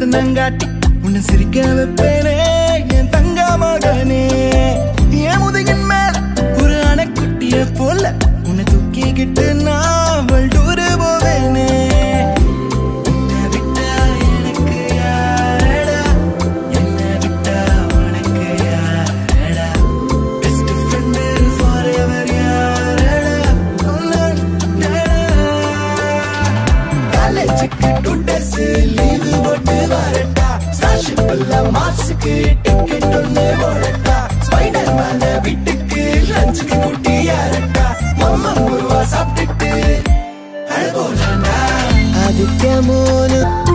கண்ணங்காட்டி உன்னை சிரிக்க வைப்பேனே என் தங்க மகனே என் முதுகின் மேல ஒரு அணைக்குட்டிய போல உன்னை தூக்கிக்கிட்டு நான் வல்டூரு போவேனே உன்னை விட்டா எனக்கு யாரடா? என்னை விட்டா உனக்கு யாரடா? Best friend forever யாரடா? உன்னோடடா. காலேஜுக்கு டூ டேஸ் லீவு போட்டு வரட்டா ஸ்காலர்ஷிப்ல மார்க்ஸுக்கு டிக்கெட் ஒன்று போடட்டா ஸ்பைடர் மேன வீட்டுக்கு லஞ்சுக்கு கூட்டி யாரட்டா மம்மா முருவா சாப்பிட்டுட்டு அழகோலண்டா ആദിത്യമോനു